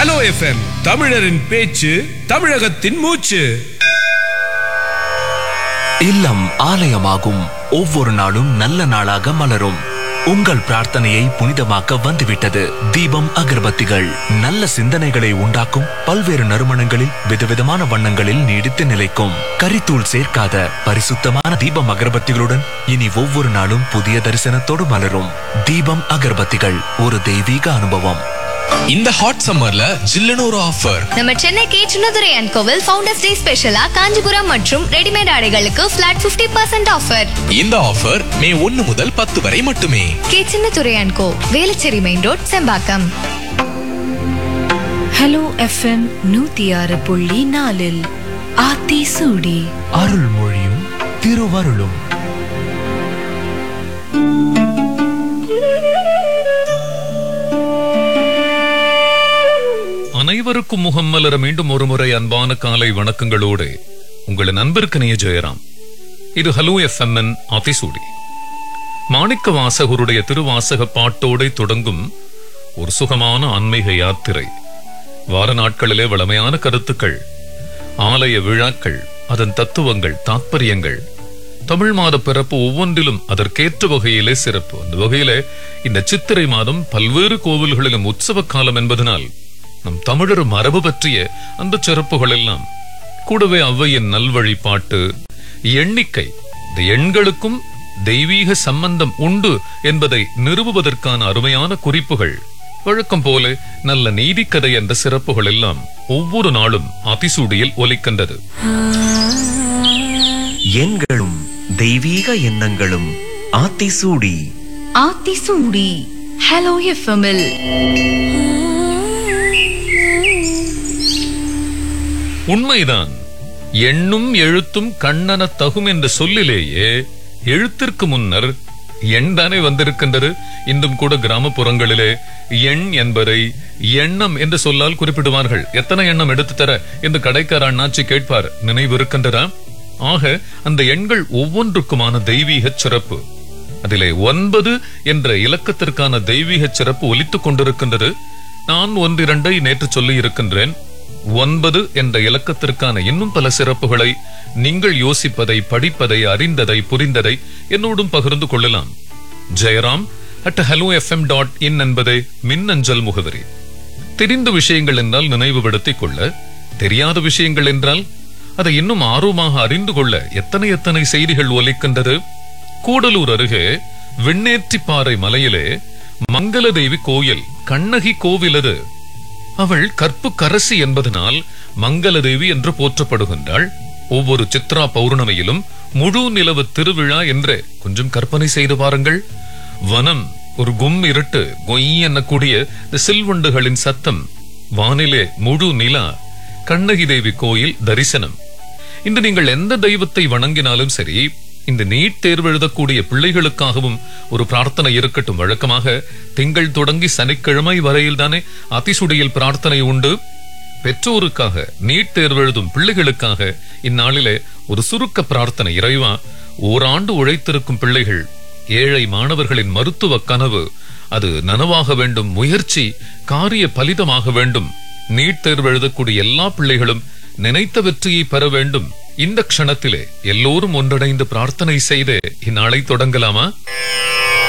hello FM தமிழரின் பேச்சு தமிழகத்தின் மூச்சு இல்லம் ஆலயமாகும் ஒவ்வொரு நாளும் நல்ல நாளாக மலரும் உங்கள் பிரார்த்தனையை புனிதமாக்க வந்துவிட்டது தீபம் அகர்பத்திகள் நல்ல சிந்தனைகளை உண்டாக்கும் பல்வேறு நறுமணங்களில் விதவிதமான வண்ணங்களில் நீடித்து நிலைக்கும் கரித்தூள் சேர்க்காத பரிசுத்தமான தீபம் அகர்பத்திகளுடன் இனி ஒவ்வொரு நாளும் புதிய தரிசனத்தோடு மலரும் தீபம் அகர்பத்திகள் ஒரு தெய்வீக அனுபவம் இந்த ஹாட் சம்மர்ல ஜில்லுன்னு ஒரு ஆஃபர் நம்ம சென்னை கே சின்னதுரை அண்ட் கோவில் ஃபவுண்டர்ஸ் டே ஸ்பெஷலா காஞ்சிபுரம் மற்றும் ரெடிமேட் ஆடைகளுக்கு பிளாட் 50% பர்சன்ட் ஆஃபர் இந்த ஆஃபர் மே ஒன்னு முதல் பத்து வரை மட்டுமே K Chinnadurai and Co Velachery main road Sembakkam hello FM நூத்தி ஆறு புள்ளி நாலில் ஆத்தி சூடி அருள்மொழியும் திருவருளும் அனைவருக்கும் முகம் மலர மீண்டும் ஒருமுறை அன்பான காலை வணக்கங்களோடு உங்களின் அன்பிற்கனைய ஜெயராம் இது ஹலோ எஃப்எம்என் அதிசூடி மாணிக்க வாசகருடைய திருவாசக பாட்டோടെ தொடங்கும் ஒரு சுகமான ஆன்மீக யாத்திரை வார நாட்களிலே வளமையான கருத்துக்கள் ஆலய விழாக்கள் அதன் தத்துவங்கள் தாத்பரியங்கள் தமிழ் மாத பிறப்பு ஒவ்வொன்றிலும் அதற்கேற்ற வகையிலே சிறப்பு அந்த வகையிலே இந்த சித்திரை மாதம் பல்வேறு கோவில்களிலும் உற்சவ காலம் என்பதனால் நம் தமிழர் மரபு பற்றிய அந்த சிறப்புகள் எல்லாம் கூடவே ஔவையின் நல்வழிபாட்டு எண்ணிக்கை இந்த எண்களுக்கும் தெய்வீக சம்பந்தம் உண்டு என்பதை நிறுவுவதற்கான அருமையான குறிப்புகள் வழக்கம் போல நல்ல நீதிக்கதை என்ற சிறப்புகள் எல்லாம் ஒவ்வொரு நாளும் அதிசூடியில் ஒலிக்கின்றது எண்களும் தெய்வீக எண்ணங்களும் ஆத்திசூடி ஆத்தி சூடி ஹலோ எஃப்எம்எல் உண்மைதான் எண்ணும் எழுத்தும் கண்ணன தகும் என்ற சொல்லிலேயே எழுத்திற்கு முன்னர் எண் தானே வந்திருக்கின்றது இன்றும் கூட கிராமப்புறங்களிலே எண் என்பதை எண்ணம் என்று சொல்லால் குறிப்பிடுவார்கள் எத்தனை எண்ணம் எடுத்து தர என்று கடைக்கார அண்ணாச்சி கேட்பார் நினைவு இருக்கின்றதா ஆக அந்த எண்கள் ஒவ்வொன்றுக்குமான தெய்வீக சிறப்பு அதிலே ஒன்பது என்ற இலக்கத்திற்கான தெய்வீக சிறப்பு ஒலித்துக் கொண்டிருக்கின்றது நான் ஒன்றிரண்டை நேற்று சொல்லி இருக்கின்றேன் ஒன்பது என்ற இலக்கத்திற்கான இன்னும் பல சிறப்புகளை நீங்கள் யோசிப்பதை படிப்பதை அறிந்ததை புரிந்ததை என்னோடும் பகிர்ந்து கொள்ளலாம் Jayaram at hello FM dot in என்பதே மின்னஞ்சல் முகவரி தெரிந்த விஷயங்கள் என்றால் நினைவுபடுத்திக் கொள்ள தெரியாத விஷயங்கள் என்றால் அதை இன்னும் ஆர்வமாக அறிந்து கொள்ள எத்தனை எத்தனை செய்திகள் ஒலிக்கின்றது கூடலூர் அருகே விண்ணேற்றிப்பாறை மலையிலே மங்களதேவி கோயில் கண்ணகி கோவில் அது அவள் கற்பு கரசி என்பதனால் மங்களதேவி என்று போற்றப்படுகின்றாள் ஒவ்வொரு சித்ரா பௌர்ணமியிலும் முழு நிலவு திருவிழா என்று கொஞ்சம் கற்பனை செய்து பாருங்கள் வனம் ஒரு கும் இருட்டு கொய் என்னக்கூடிய இந்த சில்வண்டுகளின் சத்தம் வானிலே முழு நிலா கண்ணகி தேவி கோயில் தரிசனம் இன்று நீங்கள் எந்த தெய்வத்தை வணங்கினாலும் சரி இந்த நீட் தேர்வு எழுதக்கூடிய பிள்ளைகளுக்காகவும் ஒரு பிரார்த்தனை இருக்கட்டும் வழக்கமாக திங்கள் தொடங்கி சனிக்கிழமை வரையில் தானே அதிசுடியில் பிரார்த்தனை உண்டு பெற்றோருக்காக நீட் தேர்வு எழுதும் பிள்ளைகளுக்காக இந்நாளிலே ஒரு சுருக்க பிரார்த்தனை இறைவா ஓராண்டு உழைத்திருக்கும் பிள்ளைகள் ஏழை மாணவர்களின் மருத்துவ கனவு அது நனவாக வேண்டும் முயற்சி காரிய பலிதமாக வேண்டும் நீட் தேர்வு எழுதக்கூடிய எல்லா பிள்ளைகளும் நினைத்த வெற்றியை பெற வேண்டும் இந்த க்ஷணத்திலே எல்லோரும் ஒன்றிணைந்து பிரார்த்தனை செய்து இந்நாளை தொடங்கலாமா